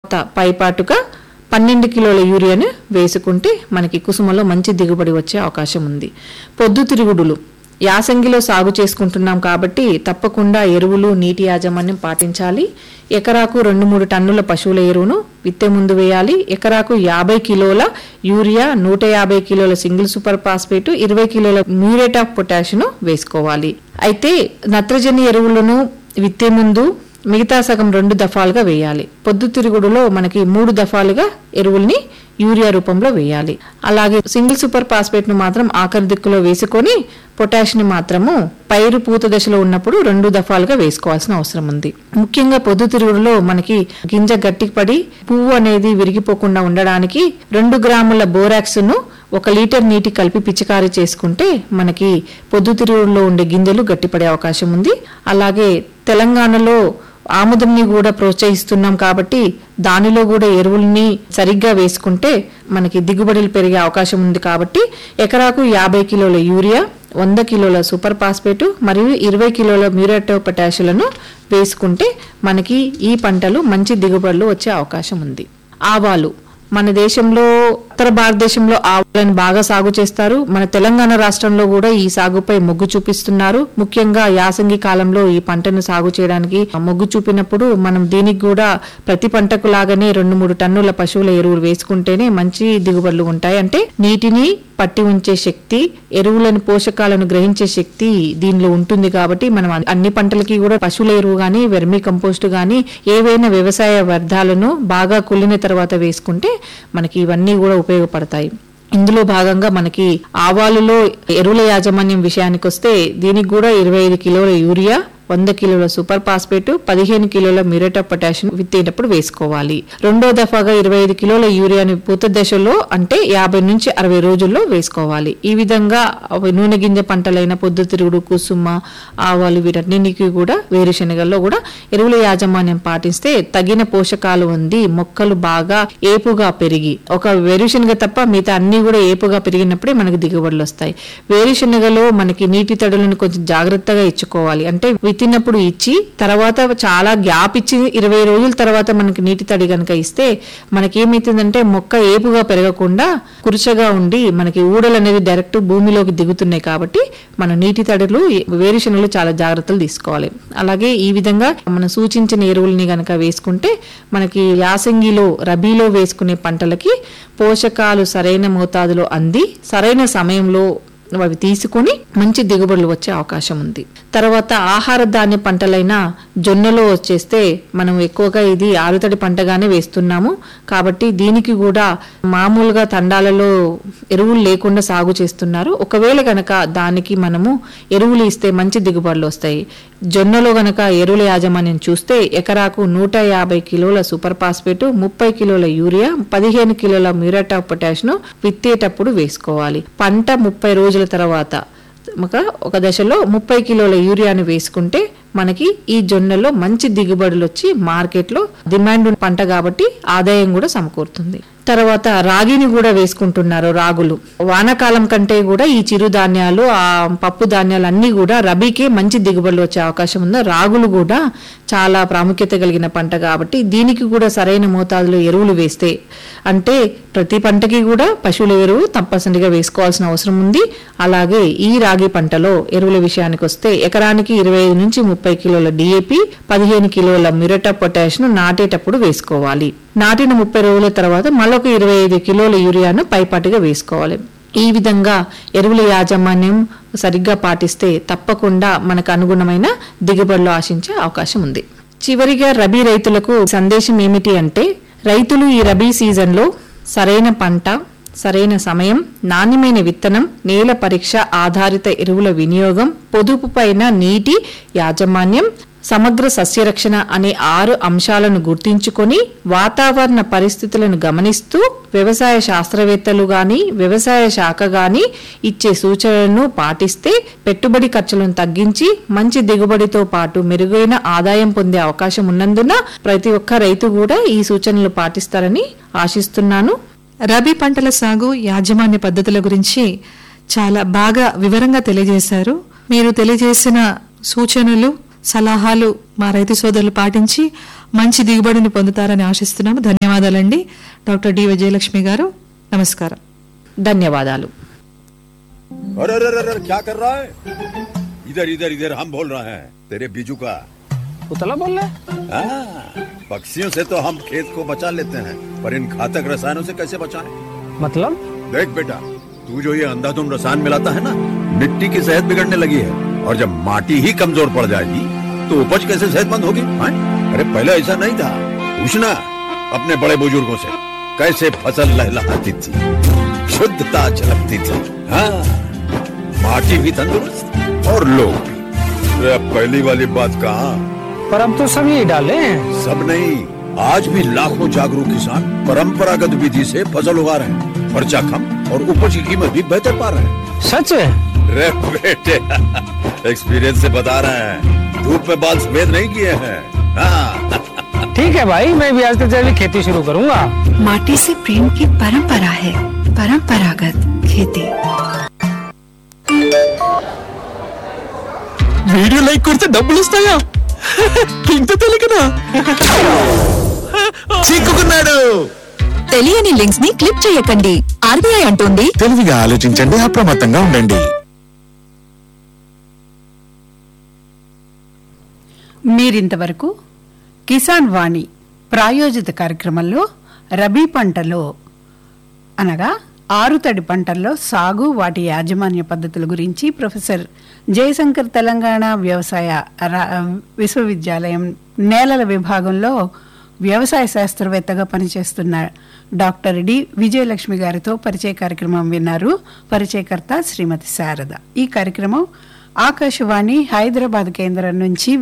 త- పైపాటుగా పన్నెండు కిలోల యూరియాను వేసుకుంటే మనకి కుసుమలో మంచి దిగుబడి వచ్చే అవకాశం ఉంది పొద్దుతిరుగుడులు యాసంగిలో సాగు చేసుకుంటున్నాం కాబట్టి తప్పకుండా ఎరువులు నీటి యాజమాన్యం పాటించాలి ఎకరాకు రెండు మూడు టన్నుల పశువుల ఎరువును విత్తే ముందు వేయాలి ఎకరాకు యాభై కిలోల యూరియా నూట యాభై కిలోల సింగిల్ సూపర్ ఫాస్ఫేట్ ఇరవై కిలోల మ్యూరేట్ ఆఫ్ పొటాషియం వేసుకోవాలి అయితే నత్రజని ఎరువులను విత్తే ముందు మిగతా సగం రెండు దఫాలుగా వేయాలి పొద్దుతిరుగుడులో మనకి మూడు దఫాలుగా ఎరువుల్ని యూరియా రూపంలో వేయాలి అలాగే సింగిల్ సూపర్ ఫాస్ఫేట్ ను మాత్రం ఆఖరి దిక్కులో వేసుకొని పొటాష్ ని మాత్రము పైరు పూత దశలో ఉన్నప్పుడు రెండు దఫాలుగా వేసుకోవాల్సిన అవసరం ఉంది ముఖ్యంగా పొద్దుతిరుగుడులో మనకి గింజ గట్టిపడి పువ్వు అనేది విరిగిపోకుండా ఉండడానికి రెండు గ్రాముల బోరాక్స్ ను ఒక లీటర్ నీటి కలిపి పిచికారీ చేసుకుంటే మనకి పొద్దుతిరుగుడులో ఉండే గింజలు గట్టిపడే అవకాశం ఉంది అలాగే తెలంగాణలో ఆముదంని కూడా ప్రోత్సహిస్తున్నాం కాబట్టి దానిలో కూడా ఎరువుల్ని సరిగ్గా వేసుకుంటే మనకి దిగుబడులు పెరిగే అవకాశం ఉంది కాబట్టి ఎకరాకు యాభై కిలోల యూరియా వంద కిలోల సూపర్ ఫాస్ఫేట్ మరియు ఇరవై కిలోల మ్యూరేటో పొటాషియాలను వేసుకుంటే మనకి ఈ పంటలు మంచి దిగుబడులు వచ్చే అవకాశం ఉంది ఆవాలు మన దేశంలో ఉత్తర భారతదేశంలో ఆవులను బాగా సాగు చేస్తారు మన తెలంగాణ రాష్ట్రంలో కూడా ఈ సాగుపై మొగ్గు చూపిస్తున్నారు ముఖ్యంగా యాసంగి కాలంలో ఈ పంటను సాగు చేయడానికి మొగ్గు చూపినప్పుడు మనం దీనికి కూడా ప్రతి పంటకు లాగానే రెండు మూడు టన్నుల పశువుల ఎరువులు వేసుకుంటేనే మంచి దిగుబడులు ఉంటాయి అంటే నీటిని పట్టి ఉంచే శక్తి ఎరువులను పోషకాలను గ్రహించే శక్తి దీనిలో ఉంటుంది కాబట్టి మనం అన్ని- అన్ని పంటలకి కూడా పశువుల ఎరువు గాని వెర్మి కంపోస్ట్ గాని ఏవైనా వ్యవసాయ వ్యర్థాలను బాగా కుళ్ళిన తర్వాత వేసుకుంటే మనకి ఇవన్నీ కూడా ఉపయోగపడతాయి ఇందులో భాగంగా మనకి ఆవాలులో ఎరువుల యాజమాన్యం విషయానికి వస్తే దీనికి కూడా ఇరవై ఐదు కిలోల యూరియా వంద కిలోల సూపర్ ఫాస్ఫేట్ పదిహేను కిలోల మ్యూరేట్ ఆఫ్ పొటాషియం విత్తేటప్పుడు వేసుకోవాలి రెండో దఫాగా ఇరవై ఐదు కిలోల యూరియాని పూత దశలో అంటే యాభై నుంచి అరవై రోజుల్లో వేసుకోవాలి ఈ విధంగా అవి నూనె గింజ పంటలైన పొద్దుతిరుగుడు కుసుమ ఆవాలు వీటన్నిటికీ కూడా వేరుశనగల్లో కూడా ఎరువుల యాజమాన్యం పాటిస్తే తగిన పోషకాలు ఉంది మొక్కలు బాగా ఏపుగా పెరిగి ఒక వేరుశనగ తప్ప మిగతా అన్ని కూడా ఏపుగా పెరిగినప్పుడే మనకి దిగుబడులు వస్తాయి వేరుశనగలో మనకి నీటి తడులను కొంచెం జాగ్రత్తగా ఇచ్చుకోవాలి అంటే విత్తినప్పుడు ఇచ్చి తర్వాత చాలా గ్యాప్ ఇచ్చి ఇరవై రోజుల తర్వాత మనకి నీటి తడి కనుక ఇస్తే మనకి ఏమైతుందంటే మొక్క ఏపుగా పెరగకుండా కురుచగా ఉండి మనకి ఊడలు అనేది డైరెక్ట్ భూమిలోకి దిగుతున్నాయి కాబట్టి మన నీటి తడులు వేరుశనగలు చాలా జాగ్రత్తలు తీసుకోవాలి అలాగే ఈ విధంగా మనం సూచించిన ఎరువుల్ని గనక వేసుకుంటే మనకి యాసంగిలో రబీలో వేసుకునే పంటలకి పోషకాలు సరైన మోతాదులో అంది సరైన సమయంలో అవి తీసుకొని మంచి దిగుబడులు వచ్చే అవకాశం ఉంది తర్వాత ఆహార ధాన్య పంటలైన జొన్నలో వచ్చేస్తే మనం ఎక్కువగా ఇది ఆరుతడి పంటగానే వేస్తున్నాము కాబట్టి దీనికి కూడా మామూలుగా తండాలలో ఎరువులు లేకుండా సాగు చేస్తున్నారు ఒకవేళ గనక దానికి మనము ఎరువులు ఇస్తే మంచి దిగుబడులు వస్తాయి జొన్నలో గనక ఎరువుల యాజమాన్యం చూస్తే ఎకరాకు నూట యాభై కిలోల సూపర్ ఫాస్ఫేట్ ముప్పై కిలోల యూరియా పదిహేను కిలోల మ్యూరేట్ ఆఫ్ పొటాష్ను విత్తేటప్పుడు వేసుకోవాలి పంట ముప్పై రోజుల తర్వాత ఒక ఒక దశలో ముప్పై కిలోల యూరియాను వేసుకుంటే మనకి ఈ జొన్నలో మంచి దిగుబడులు వచ్చి మార్కెట్లో డిమాండ్ ఉన్న పంట కాబట్టి ఆదాయం కూడా సమకూరుతుంది తర్వాత రాగిని కూడా వేసుకుంటున్నారు రాగులు వానాకాలం కంటే కూడా ఈ చిరుధాన్యాలు ఆ పప్పు ధాన్యాలు అన్ని కూడా రబీకే మంచి దిగుబడులు వచ్చే అవకాశం ఉంది రాగులు కూడా చాలా ప్రాముఖ్యత కలిగిన పంట కాబట్టి దీనికి కూడా సరైన మోతాదులో ఎరువులు వేస్తే అంటే ప్రతి పంటకి కూడా పశువుల ఎరువు తప్పనిసరిగా వేసుకోవాల్సిన అవసరం ఉంది అలాగే ఈ రాగి పంటలో ఎరువుల విషయానికి వస్తే ఎకరానికి ఇరవై ఐదు నుంచి ముప్పై కిలోల డిఏపి పదిహేను కిలోల మిరటా పొటాష్ ను నాటేటప్పుడు వేసుకోవాలి నాటిన ముప్పై రోజుల తర్వాత మళ్ళొక ఇరవై ఐదు కిలోల యూరియాను పైపాటిగా వేసుకోవాలి ఈ విధంగా ఎరువుల యాజమాన్యం సరిగ్గా పాటిస్తే తప్పకుండా మనకు అనుగుణమైన దిగుబడులు ఆశించే అవకాశం ఉంది చివరిగా రబీ రైతులకు సందేశం ఏమిటి అంటే రైతులు ఈ రబీ సీజన్లో సరైన పంట సరైన సమయం నాణ్యమైన విత్తనం నేల పరీక్ష ఆధారిత ఎరువుల వినియోగం పొదుపు పైన నీటి యాజమాన్యం సమగ్ర సస్యరక్షణ అనే ఆరు అంశాలను గుర్తించుకొని వాతావరణ పరిస్థితులను గమనిస్తూ వ్యవసాయ శాస్త్రవేత్తలు గాని వ్యవసాయ శాఖ గాని ఇచ్చే సూచనలను పాటిస్తే పెట్టుబడి ఖర్చులను తగ్గించి మంచి దిగుబడితో పాటు మెరుగైన ఆదాయం పొందే అవకాశం ఉన్నందున ప్రతి ఒక్క రైతు కూడా ఈ సూచనలు పాటిస్తారని ఆశిస్తున్నాను రబీ పంటల సాగు యాజమాన్య పద్ధతుల గురించి చాలా బాగా వివరంగా తెలియజేశారు మీరు తెలియజేసిన సూచనలు సలహాలు మా రైతు సోదరులు పాటించి మంచి దిగుబడిని పొందుతారని ఆశిస్తున్నాము ధన్యవాదాలు ధన్యవాదాలండి డాక్టర్ డి విజయలక్ష్మి గారు నమస్కారం ధన్యవాదాలు अरे अरे अरे अरे, क्या कर रहा है इधर इधर इधर हम बोल रहे हैं तेरे बीजू का उतला बोल रहा है हाँ, पक्षियों से तो हम खेत को बचा लेते हैं पर इन घातक रसायनों से कैसे बचाएं? मतलब देख बेटा तू जो ये अंधाधुंध रसायन मिलाता है ना मिट्टी की सेहत बिगड़ने लगी है और जब माटी ही कमजोर पड़ जाएगी तो उपज कैसे सेहतमंद होगी हाँ? अरे पहले ऐसा नहीं था पूछना अपने बड़े बुजुर्गों से कैसे फसल लहलहाती थी शुद्धता झलकती थी हाँ माटी भी तंदुरुस्त और लोग भी अरे अब पहली वाली बात कहा पर अब तो सब यही डाले हैं सब नहीं आज भी लाखों जागरूक किसान परंपरागत विधि से फसल उगा रहे हैं खर्चा कम और उपज की कीमत भी बेहतर पा रहे हैं सच है रे बेटे एक्सपीरियंस से बता रहे हैं धूप में बाल सफेद नहीं किए हैं हाँ ठीक है भाई मैं भी आज से जैविक खेती शुरू करूंगा माटी से प्रेम की परंपरा है परंपरागत खेती వీడియో లైక్ కొడితే డబ్బులు వస్తాయా ఇంత తెలియకనా చిక్కుకున్నాడు తెలియని లింక్స్ ని క్లిక్ చేయకండి ఆర్బీఐ అంటోంది తెలివిగా ఆలోచించండి అప్రమత్తంగా ఉండండి మీరింతవరకు కిసాన్ వాణి ప్రాయోజిత కార్యక్రమంలో రబీ పంటలో అనగా ఆరుతడి పంటల్లో సాగు వాటి యాజమాన్య పద్ధతుల గురించి ప్రొఫెసర్ జయశంకర్ తెలంగాణ వ్యవసాయ రా- విశ్వవిద్యాలయం నేలల విభాగంలో వ్యవసాయ శాస్త్రవేత్తగా పనిచేస్తున్న డాక్టర్ డి విజయలక్ష్మి గారితో పరిచయ కార్యక్రమం విన్నారు పరిచయకర్త శ్రీమతి శారద ఈ కార్యక్రమం ఆకాశవాణి హైదరాబాద్ కేంద్రం నుంచి